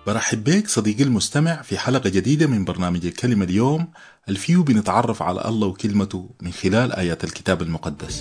برحب بك صديقي المستمع في حلقة جديدة من برنامج الكلمة اليوم الفيو بنتعرف على الله وكلمته من خلال آيات الكتاب المقدس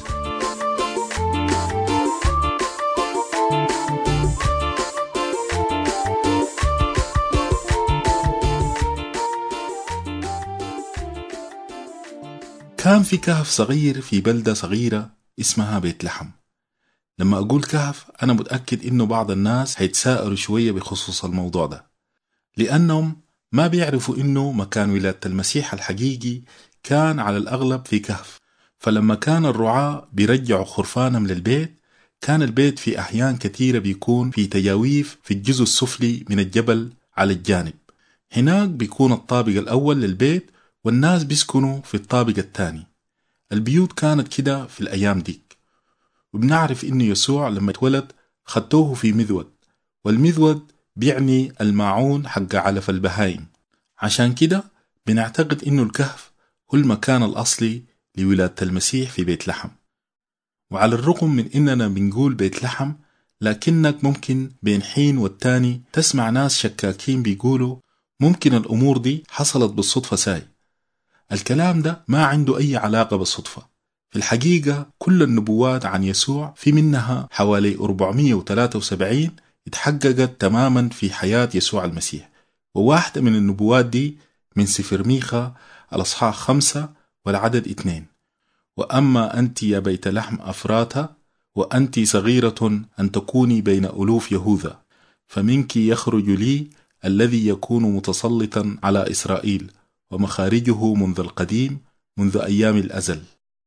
كان في كهف صغير في بلدة صغيرة اسمها بيت لحم لما أقول كهف أنا متأكد إنه بعض الناس هيتساءلوا شوية بخصوص الموضوع ده لأنهم ما بيعرفوا إنه مكان ولادة المسيح الحقيقي كان على الأغلب في كهف فلما كان الرعاة بيرجعوا خرفانهم للبيت كان البيت في أحيان كثيرة بيكون في تجاويف في الجزء السفلي من الجبل على الجانب هناك بيكون الطابق الأول للبيت والناس بيسكنوا في الطابق الثاني البيوت كانت كده في الأيام ديك وبنعرف إنه يسوع لما اتولد خدوه في مذود والمذود بيعني الماعون حق علف البهايم عشان كده بنعتقد إنه الكهف هو المكان الأصلي لولادة المسيح في بيت لحم وعلى الرغم من إننا بنقول بيت لحم لكنك ممكن بين حين والتاني تسمع ناس شكاكين بيقولوا ممكن الأمور دي حصلت بالصدفة ساي الكلام ده ما عنده أي علاقة بالصدفة في الحقيقة كل النبوات عن يسوع في منها حوالي 473 اتحققت تماما في حياة يسوع المسيح وواحدة من النبوات دي من سفر ميخا الأصحاح خمسة والعدد اثنين وأما أنت يا بيت لحم أفراتا وأنت صغيرة أن تكوني بين ألوف يهوذا فمنك يخرج لي الذي يكون متسلطا على إسرائيل ومخارجه منذ القديم منذ أيام الأزل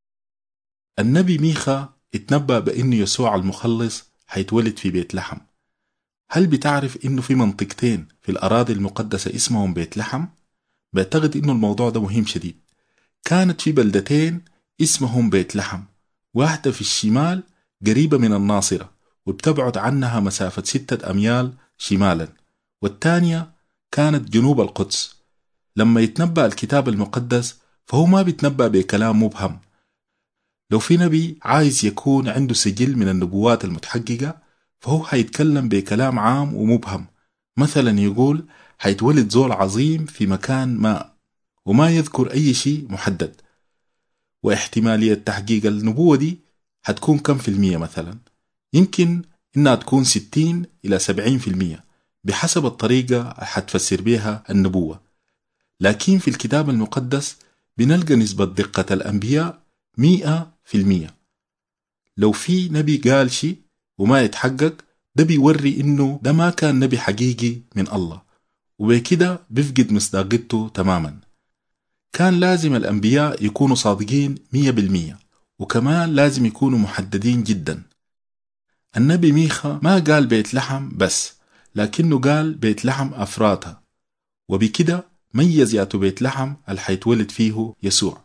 النبي ميخا اتنبأ بأن يسوع المخلص حيتولد في بيت لحم هل بتعرف انه في منطقتين في الأراضي المقدسة اسمهم بيت لحم؟ بعتقد انه الموضوع ده مهم شديد كانت في بلدتين اسمهم بيت لحم واحدة في الشمال قريبة من الناصرة وبتبعد عنها مسافة ستة أميال شمالا والثانية كانت جنوب القدس لما يتنبأ الكتاب المقدس فهو ما بيتنبأ بكلام مبهم لو في نبي عايز يكون عنده سجل من النبوات المتحققة فهو حيتكلم بكلام عام ومبهم مثلا يقول حيتولد زول عظيم في مكان ما وما يذكر أي شيء محدد واحتمالية تحقيق النبوة دي حتكون كم في المية مثلا يمكن إنها تكون ستين إلى سبعين في المية بحسب الطريقة حتفسر بها النبوة لكن في الكتاب المقدس بنلقى نسبة دقة الأنبياء مئة في المية لو في نبي قال شيء وما يتحقق ده بيوري إنه ده ما كان نبي حقيقي من الله وبكده بيفقد مصداقيته تماما كان لازم الأنبياء يكونوا صادقين مية بالمية وكمان لازم يكونوا محددين جدا النبي ميخا ما قال بيت لحم بس لكنه قال بيت لحم أفراتا وبكده ميز ياتو بيت لحم اللي حيتولد فيه يسوع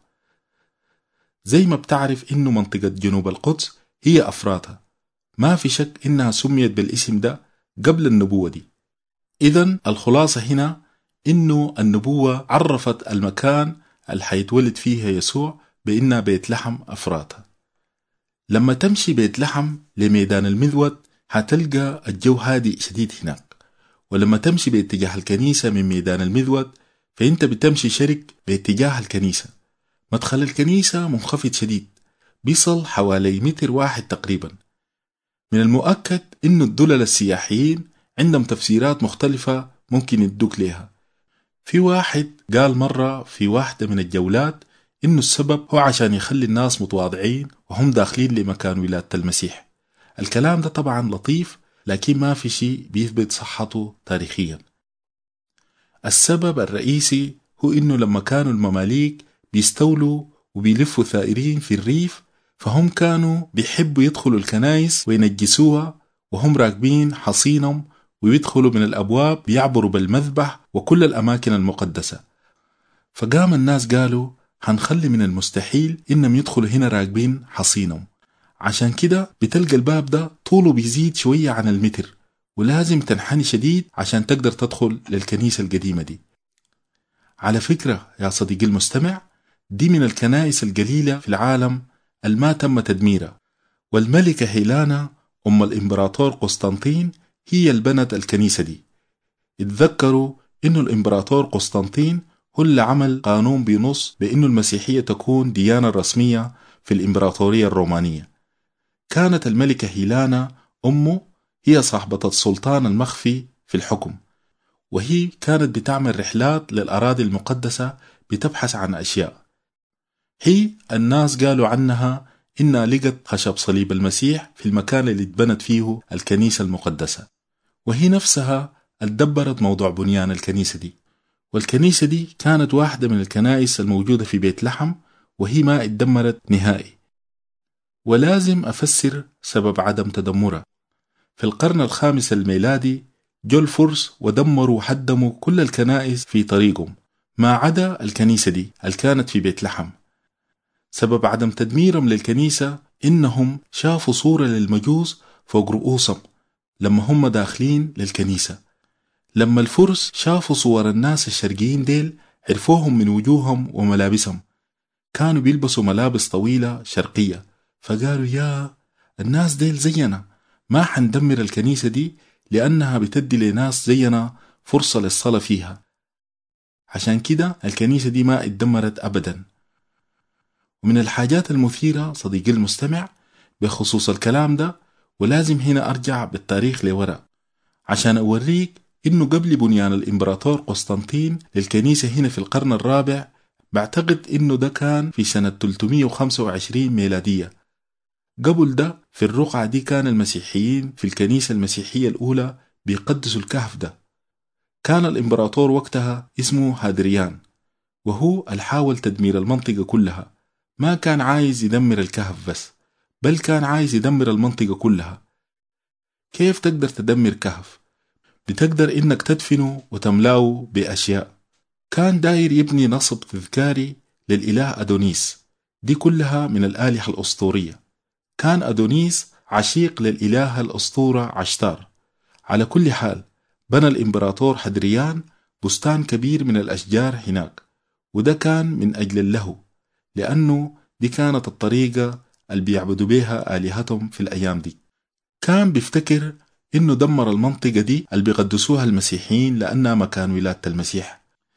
زي ما بتعرف إنه منطقة جنوب القدس هي أفراتا ما في شك إنها سميت بالاسم ده قبل النبوة دي إذا الخلاصة هنا إنه النبوة عرفت المكان اللي حيتولد فيها يسوع بإنها بيت لحم أفراتا لما تمشي بيت لحم لميدان المذود هتلقى الجو هادئ شديد هناك ولما تمشي باتجاه الكنيسة من ميدان المذود فأنت بتمشي شرك باتجاه الكنيسة مدخل الكنيسة منخفض شديد بيصل حوالي متر واحد تقريبا من المؤكد إنه الدلل السياحيين عندهم تفسيرات مختلفة ممكن يدوك ليها في واحد قال مرة في واحدة من الجولات إنه السبب هو عشان يخلي الناس متواضعين وهم داخلين لمكان ولادة المسيح الكلام ده طبعا لطيف لكن ما في شيء بيثبت صحته تاريخيا السبب الرئيسي هو إنه لما كانوا المماليك بيستولوا وبيلفوا ثائرين في الريف فهم كانوا بيحبوا يدخلوا الكنايس وينجسوها وهم راكبين حصينهم ويدخلوا من الأبواب بيعبروا بالمذبح وكل الأماكن المقدسة فقام الناس قالوا هنخلي من المستحيل إنهم يدخلوا هنا راكبين حصينهم عشان كده بتلقى الباب ده طوله بيزيد شوية عن المتر ولازم تنحني شديد عشان تقدر تدخل للكنيسة القديمة دي على فكرة يا صديقي المستمع دي من الكنائس القليلة في العالم الما تم تدميرها والملكة هيلانا أم الإمبراطور قسطنطين هي اللي بنت الكنيسة دي اتذكروا إنه الإمبراطور قسطنطين هو اللي عمل قانون بنص بإنه المسيحية تكون ديانة رسمية في الإمبراطورية الرومانية كانت الملكة هيلانا أمه هي صاحبة السلطان المخفي في الحكم وهي كانت بتعمل رحلات للأراضي المقدسة بتبحث عن أشياء هي الناس قالوا عنها إنها لقت خشب صليب المسيح في المكان اللي اتبنت فيه الكنيسة المقدسة وهي نفسها اتدبرت موضوع بنيان الكنيسة دي والكنيسة دي كانت واحدة من الكنائس الموجودة في بيت لحم وهي ما اتدمرت نهائي ولازم أفسر سبب عدم تدمرها في القرن الخامس الميلادي جو الفرس ودمروا وحدموا كل الكنائس في طريقهم ما عدا الكنيسة دي اللي كانت في بيت لحم سبب عدم تدميرهم للكنيسة إنهم شافوا صورة للمجوس فوق رؤوسهم لما هم داخلين للكنيسة لما الفرس شافوا صور الناس الشرقيين ديل عرفوهم من وجوههم وملابسهم كانوا بيلبسوا ملابس طويلة شرقية فقالوا يا الناس ديل زينا ما حندمر الكنيسة دي لأنها بتدي لناس زينا فرصة للصلاة فيها عشان كده الكنيسة دي ما اتدمرت أبدا ومن الحاجات المثيرة صديقي المستمع بخصوص الكلام ده ولازم هنا أرجع بالتاريخ لورا عشان أوريك إنه قبل بنيان الإمبراطور قسطنطين للكنيسة هنا في القرن الرابع بعتقد إنه ده كان في سنة 325 ميلادية قبل ده في الرقعة دي كان المسيحيين في الكنيسة المسيحية الأولى بيقدسوا الكهف ده كان الإمبراطور وقتها اسمه هادريان وهو الحاول تدمير المنطقة كلها ما كان عايز يدمر الكهف بس بل كان عايز يدمر المنطقة كلها كيف تقدر تدمر كهف؟ بتقدر إنك تدفنه وتملاه بأشياء كان داير يبني نصب تذكاري للإله أدونيس دي كلها من الآلهة الأسطورية كان أدونيس عشيق للإله الأسطورة عشتار على كل حال بنى الإمبراطور حدريان بستان كبير من الأشجار هناك وده كان من أجل اللهو لأنه دي كانت الطريقة اللي بيعبدوا بيها آلهتهم في الأيام دي كان بيفتكر إنه دمر المنطقة دي اللي بيقدسوها المسيحيين لأنها مكان ولادة المسيح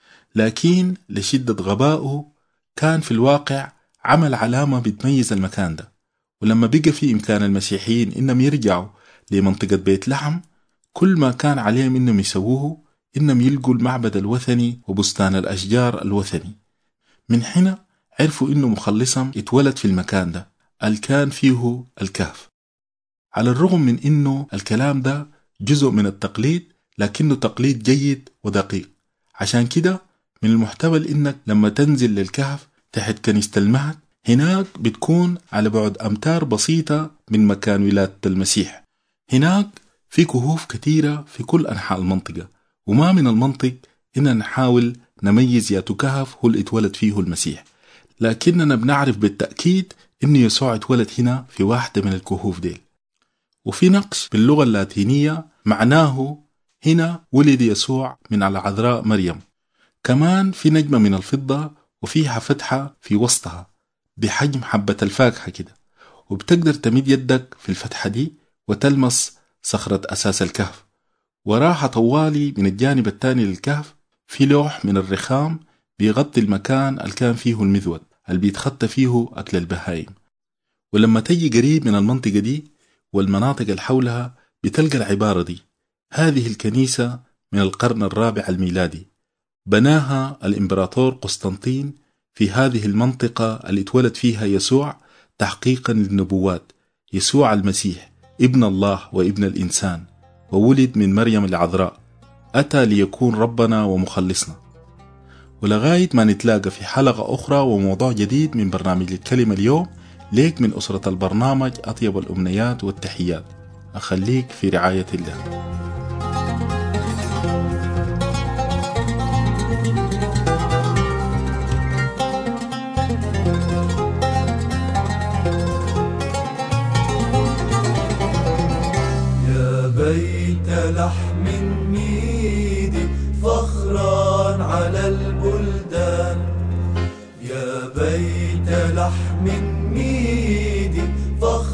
لكن لشدة غبائه كان في الواقع عمل علامة بتميز المكان ده ولما بقى في إمكان المسيحيين إنهم يرجعوا لمنطقة بيت لحم كل ما كان عليهم إنهم يسووه إنهم يلقوا المعبد الوثني وبستان الأشجار الوثني من هنا عرفوا إنه مخلصهم اتولد في المكان ده اللي كان فيه الكهف على الرغم من إنه الكلام ده جزء من التقليد لكنه تقليد جيد ودقيق عشان كده من المحتمل إنك لما تنزل للكهف تحت كنيسة المهد هناك بتكون على بعد أمتار بسيطة من مكان ولادة المسيح هناك في كهوف كثيرة في كل أنحاء المنطقة وما من المنطق إننا نحاول نميز يا كهف هو اللي اتولد فيه المسيح لكننا بنعرف بالتأكيد إنه يسوع اتولد هنا في واحدة من الكهوف ديل وفي نقش باللغة اللاتينية معناه هنا ولد يسوع من العذراء مريم كمان في نجمة من الفضة وفيها فتحة في وسطها بحجم حبة الفاكهة كده وبتقدر تمد يدك في الفتحة دي وتلمس صخرة أساس الكهف وراها طوالي من الجانب الثاني للكهف في لوح من الرخام بيغطي المكان اللي كان فيه المذود اللي بيتخطى فيه أكل البهايم ولما تجي قريب من المنطقة دي والمناطق اللي حولها بتلقى العبارة دي هذه الكنيسة من القرن الرابع الميلادي بناها الإمبراطور قسطنطين في هذه المنطقة اللي اتولد فيها يسوع تحقيقا للنبوات يسوع المسيح ابن الله وابن الإنسان وولد من مريم العذراء أتى ليكون ربنا ومخلصنا ولغاية ما نتلاقى في حلقة أخرى وموضوع جديد من برنامج الكلمة اليوم ليك من أسرة البرنامج أطيب الأمنيات والتحيات أخليك في رعاية الله يا بيت لحم ميدي فخرا على البلدان يا بيت لحم ميدي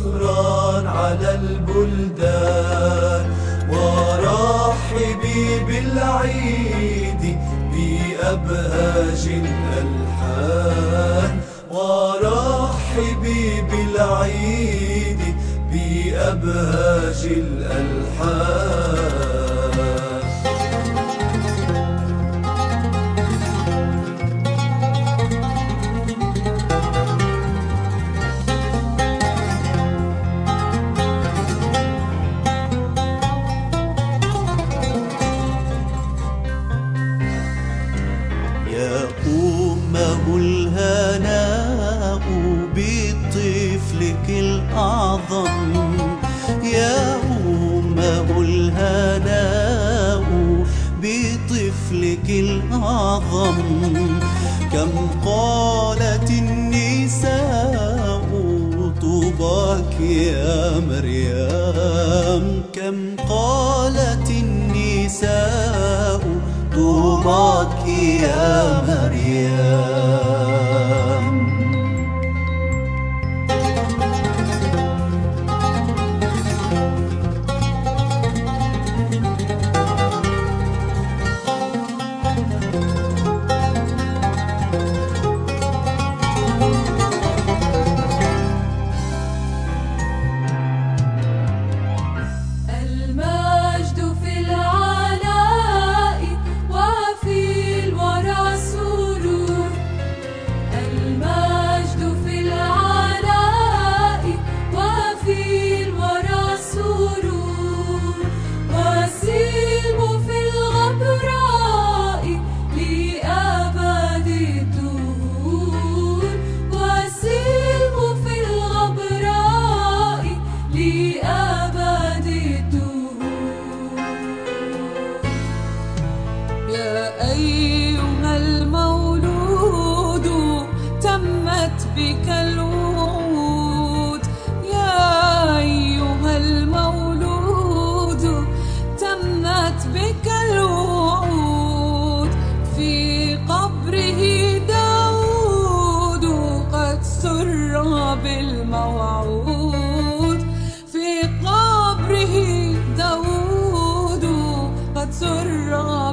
فخرا على البلدان ورحبي بالعيد بأبهاج الألحان ورحبي بالعيد بأبهاج الألحان طفلك الأعظم كم قالت النساء طوباك يا مريم كم قالت النساء طوباك يا مريم بك الوعود يا أيها المولود تمت بك الوعود في قبره داود قد سر بالموعود في قبره داود قد سر